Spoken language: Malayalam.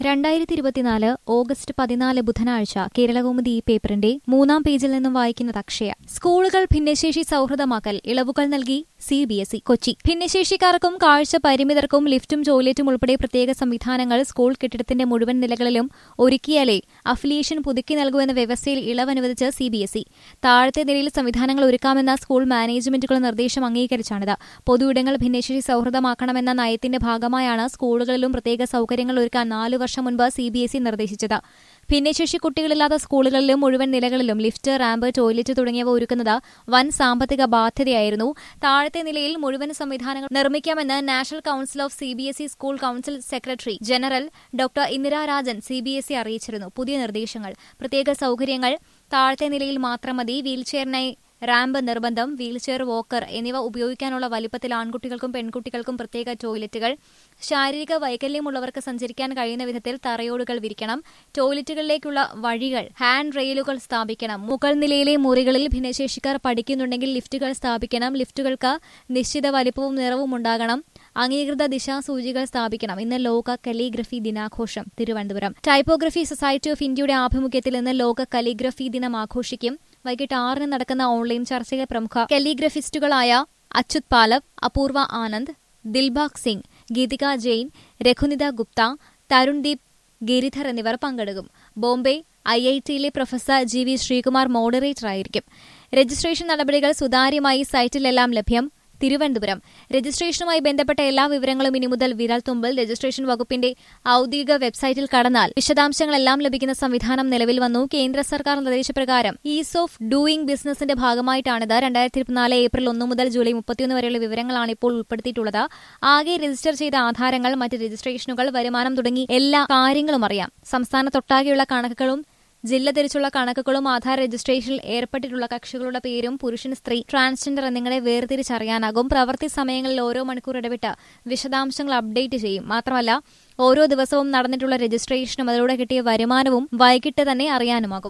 രണ്ടായിരത്തി ഇരുപത്തിനാല് ഓഗസ്റ്റ് പതിനാല് ബുധനാഴ്ച കേരളകൗമുദി ഈ പേപ്പറിന്റെ മൂന്നാം പേജിൽ നിന്നും വായിക്കുന്നത് അക്ഷയ സ്കൂളുകൾ ഭിന്നശേഷി സൗഹൃദമാക്കൽ ഇളവുകൾ നൽകി C B S E Kochi ഭിന്നശേഷിക്കാർക്കും കാഴ്ച പരിമിതർക്കും ലിഫ്റ്റും ടോയ്ലറ്റും ഉൾപ്പെടെ പ്രത്യേക സംവിധാനങ്ങൾ സ്കൂൾ കെട്ടിടത്തിന്റെ മുഴുവൻ നിലകളിലും ഒരുക്കിയാലേ അഫിലിയേഷൻ പുതുക്കി നൽകുമെന്ന വ്യവസ്ഥയിൽ ഇളവ് അനുവദിച്ച് സി ബി എസ് ഇ താഴത്തെ നിലയിൽ സംവിധാനങ്ങൾ ഒരുക്കാമെന്ന സ്കൂൾ മാനേജ്മെന്റുകളുടെ നിർദ്ദേശം അംഗീകരിച്ചാണിത് പൊതുയിടങ്ങൾ ഭിന്നശേഷി സൗഹൃദമാക്കണമെന്ന നയത്തിന്റെ ഭാഗമായാണ് സ്കൂളുകളിലും പ്രത്യേക സൗകര്യങ്ങൾ ഒരുക്കാൻ നാലു വർഷം മുൻപ് സി ബി എസ് ഇ നിർദ്ദേശിച്ചത് ഭിന്നശേഷി കുട്ടികളില്ലാത്ത സ്കൂളുകളിലും മുഴുവൻ നിലകളിലും ലിഫ്റ്റ് റാമ്പ് ടോയ്ലറ്റ് തുടങ്ങിയവ ഒരുക്കുന്നത് വൻ സാമ്പത്തിക ബാധ്യതയായിരുന്നു താഴത്തെ നിലയിൽ മുഴുവൻ സംവിധാനങ്ങൾ നിർമ്മിക്കാമെന്ന് national council of C B S E school council secretary general doctor Indira Rajan C B S E അറിയിച്ചിരുന്നു പുതിയ നിർദ്ദേശങ്ങൾ പ്രത്യേക സൗകര്യങ്ങൾ താഴത്തെ നിലയിൽ മാത്രം മതി വീൽചെയറിനായി റാമ്പ് നിർബന്ധം വീൽചെയർ വോക്കർ എന്നിവ ഉപയോഗിക്കാനുള്ള വലിപ്പത്തിൽ ആൺകുട്ടികൾക്കും പെൺകുട്ടികൾക്കും പ്രത്യേക ടോയ്ലറ്റുകൾ ശാരീരിക വൈകല്യമുള്ളവർക്ക് സഞ്ചരിക്കാൻ കഴിയുന്ന വിധത്തിൽ തറയോടുകൾ വിരിക്കണം ടോയ്ലറ്റുകളിലേക്കുള്ള വഴികൾ ഹാൻഡ് റെയിലുകൾ സ്ഥാപിക്കണം മുകൾ നിലയിലെ മുറികളിൽ ഭിന്നശേഷിക്കാർ പഠിക്കുന്നുണ്ടെങ്കിൽ ലിഫ്റ്റുകൾ സ്ഥാപിക്കണം ലിഫ്റ്റുകൾക്ക് നിശ്ചിത വലിപ്പവും നിറവും ഉണ്ടാകണം അംഗീകൃത ദിശാസൂചികൾ സ്ഥാപിക്കണം ഇന്ന് ലോക കലിഗ്രഫി ദിനാഘോഷം തിരുവനന്തപുരം ടൈപ്പോഗ്രഫി സൊസൈറ്റി ഓഫ് ഇന്ത്യയുടെ ആഭിമുഖ്യത്തിൽ ഇന്ന് ലോക കലിഗ്രഫി ദിനം ആഘോഷിക്കും വൈകിട്ട് ആറിന് നടക്കുന്ന ഓൺലൈൻ ചർച്ചയിൽ പ്രമുഖ കലിഗ്രഫിസ്റ്റുകളായ അച്യുത് പാലവ് അപൂർവ ആനന്ദ് ദിൽബാഗ് സിംഗ് ഗീതിക ജെയിൻ രഘുനിത ഗുപ്ത തരുൺദീപ് ഗിരിധർ എന്നിവർ പങ്കെടുക്കും ബോംബെ ഐ ഐ ടിയിലെ professor G V Sreekumar moderator ആയിരിക്കും രജിസ്ട്രേഷൻ നടപടികൾ സുതാര്യമായി സൈറ്റിലെല്ലാം ലഭ്യം തിരുവനന്തപുരം രജിസ്ട്രേഷനുമായി ബന്ധപ്പെട്ട എല്ലാ വിവരങ്ങളും ഇനി മുതൽ വിരൽത്തുമ്പിൽ രജിസ്ട്രേഷൻ വകുപ്പിന്റെ ഔദ്യോഗിക വെബ്സൈറ്റിൽ കടന്നാൽ വിശദാംശങ്ങളെല്ലാം ലഭിക്കുന്ന സംവിധാനം നിലവിൽ വന്നു കേന്ദ്ര സർക്കാർ നിർദ്ദേശപ്രകാരം ഈസ് ഓഫ് ഡൂയിങ് ബിസിനസിന്റെ ഭാഗമായിട്ടാണിത് രണ്ടായിരത്തി ഇരുപത്തിനാല് ഏപ്രിൽ ഒന്ന് മുതൽ ജൂലൈ മുപ്പത്തിയൊന്ന് വരെയുള്ള വിവരങ്ങളാണ് ഇപ്പോൾ ഉൾപ്പെടുത്തിയിട്ടുള്ളത് ആകെ രജിസ്റ്റർ ചെയ്ത ആധാരങ്ങൾ മറ്റ് രജിസ്ട്രേഷനുകൾ വരുമാനം തുടങ്ങി എല്ലാ കാര്യങ്ങളും അറിയാം സംസ്ഥാനത്തൊട്ടാകെയുള്ള കണക്കുകളും ജില്ല തിരിച്ചുള്ള കണക്കുകളും ആധാർ രജിസ്ട്രേഷനിൽ ഏർപ്പെട്ടിട്ടുള്ള കക്ഷികളുടെ പേരും പുരുഷൻ സ്ത്രീ ട്രാൻസ്ജെൻഡർ എന്നിങ്ങനെ വേർതിരിച്ചറിയാനാകും പ്രവൃത്തി സമയങ്ങളിൽ ഓരോ മണിക്കൂർ ഇടവിട്ട് വിശദാംശങ്ങൾ അപ്ഡേറ്റ് ചെയ്യും മാത്രമല്ല ഓരോ ദിവസവും നടന്നിട്ടുള്ള രജിസ്ട്രേഷനും അതിലൂടെ കിട്ടിയ വരുമാനവും വൈകിട്ട് തന്നെ അറിയാനുമാകും